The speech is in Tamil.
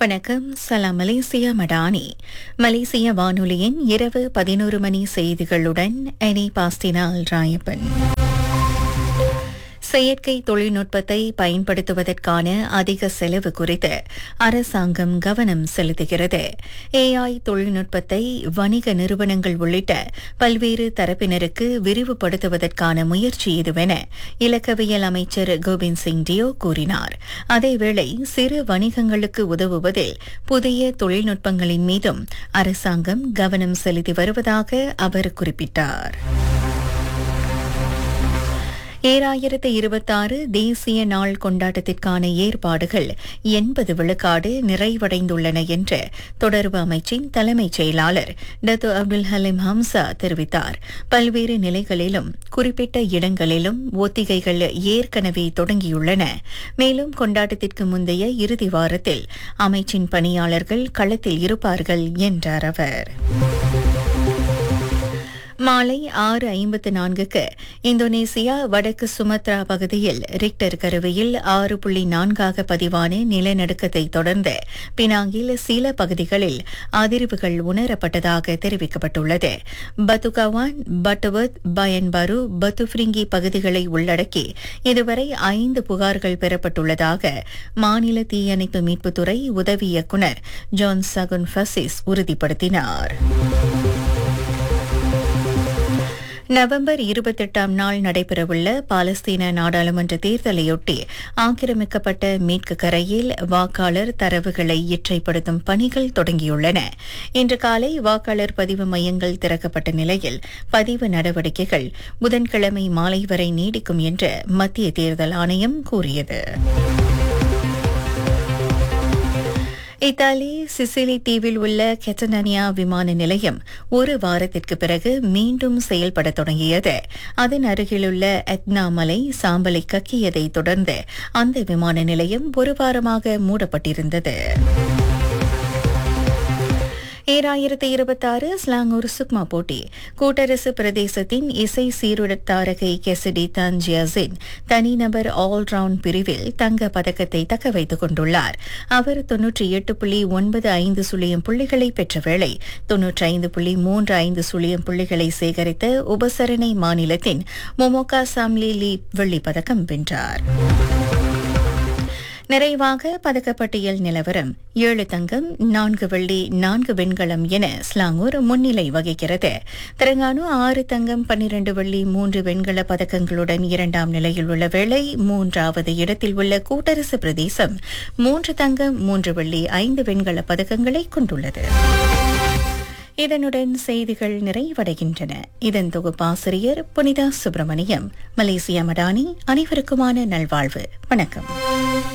வணக்கம் சலாம் மலேசியா மடானி மலேசிய வானொலியின் இரவு பதினோரு மணி செய்திகளுடன் எனி பாஸ்டினால் ராயப்பன் செயற்கை தொழில்நுட்பத்தை பயன்படுத்துவதற்கான அதிக செலவு குறித்து அரசாங்கம் கவனம் செலுத்துகிறது ஏஐ தொழில்நுட்பத்தை வணிக நிறுவனங்கள் உள்ளிட்ட பல்வேறு தரப்பினருக்கு விரிவுபடுத்துவதற்கான முயற்சி இதுவென இலக்கவியல் அமைச்சர் கோவிந்த் சிங் டியோ கூறினார் அதேவேளை சிறு வணிகங்களுக்கு உதவுவதில் புதிய தொழில்நுட்பங்களின் மீதும் அரசாங்கம் கவனம் செலுத்தி வருவதாக அவர் குறிப்பிட்டார் ஏழாயிரத்து இருபத்தாறு தேசிய நாள் கொண்டாட்டத்திற்கான ஏற்பாடுகள் எண்பது விழுக்காடு நிறைவடைந்துள்ளன என்று தொடர்பு அமைச்சின் தலைமைச் செயலாளர் டத்து அப்துல் ஹலீம் ஹம்சா தெரிவித்தார் பல்வேறு நிலைகளிலும் குறிப்பிட்ட இடங்களிலும் ஒத்திகைகள் ஏற்கனவே தொடங்கியுள்ளன மேலும் கொண்டாட்டத்திற்கு முந்தைய இறுதி வாரத்தில் அமைச்சின் பணியாளர்கள் களத்தில் இருப்பார்கள் என்றார் அவர் மாலை ஆறு ஐம்பத்து நான்குக்கு இந்தோனேசியா வடக்கு சுமத்ரா பகுதியில் ரிக்டர் கருவியில் ஆறு புள்ளி நான்காக பதிவான நிலநடுக்கத்தை தொடர்ந்து பினாங்கில் சில பகுதிகளில் அதிர்வுகள் உணரப்பட்டதாக தெரிவிக்கப்பட்டுள்ளது பத்துகவான் பட்டுவத் பயன்பரு பத்துஃப்ரிங்கி பகுதிகளை உள்ளடக்கி இதுவரை ஐந்து புகார்கள் பெறப்பட்டுள்ளதாக மாநில தீயணைப்பு மீட்புத்துறை உதவி இயக்குநர் ஜான் சகுன் ஃபசிஸ் உறுதிப்படுத்தினார் நவம்பர் இருபத்தெட்டாம் நாள் நடைபெறவுள்ள பாலஸ்தீன நாடாளுமன்ற தேர்தலையொட்டி ஆக்கிரமிக்கப்பட்ட மேற்கு கரையில் வாக்காளர் தரவுகளை இற்றைப்படுத்தும் பணிகள் தொடங்கியுள்ளன இன்று காலை வாக்காளர் பதிவு மையங்கள் திறக்கப்பட்ட நிலையில் பதிவு நடவடிக்கைகள் புதன்கிழமை மாலை வரை நீடிக்கும் என்று மத்திய தேர்தல் ஆணையம் கூறியது இத்தாலி சிசிலி தீவில் உள்ள கெட்டனனியா விமான நிலையம் ஒரு வாரத்திற்கு பிறகு மீண்டும் செயல்பட தொடங்கியது அதன் அருகிலுள்ள எத்னா மலை சாம்பலை கக்கியதை தொடர்ந்து அந்த விமான நிலையம் ஒரு வாரமாக மூடப்பட்டிருந்தது ஏழாயிரத்து இருபத்தாறு ஸ்லாங்கூர் சுக்மா போட்டி கூட்டரசு பிரதேசத்தின் இசை சீருடத்தாரகை கெசடி தன்ஜியாசின் தனிநபர் ஆல்ரவுண்ட் பிரிவில் தங்க பதக்கத்தை தக்க வைத்துக் கொண்டுள்ளார் அவர் தொன்னூற்றி எட்டு புள்ளி ஒன்பது ஐந்து சுழியம் புள்ளிகளை பெற்ற வேளை தொன்னூற்றி ஐந்து புள்ளி மூன்று ஐந்து சுழியம் புள்ளிகளை சேகரித்த உபசரணை மாநிலத்தின் மொமோகா சாம்லி லீ வெள்ளிப் பதக்கம் வென்றார் நிறைவாக பதக்கப்பட்டியல் நிலவரம் ஏழு தங்கம் நான்கு வெள்ளி நான்கு வெண்கலம் என ஸ்லாங்கூர் முன்னிலை வகிக்கிறது தெலங்கானு ஆறு தங்கம் பன்னிரண்டு வெள்ளி மூன்று வெண்கல பதக்கங்களுடன் இரண்டாம் நிலையில் உள்ள வேளை மூன்றாவது இடத்தில் உள்ள கூட்டரசு பிரதேசம் மூன்று தங்கம் மூன்று வெள்ளி ஐந்து வெண்கல பதக்கங்களை கொண்டுள்ளது இதனுடன் செய்திகள் நிறைவடைகின்றன இதன் தொகுப்பாசிரியர் புனிதா சுப்பிரமணியம் மலேசியா மடானி அனைவருக்குமான நல்வாழ்வு வணக்கம்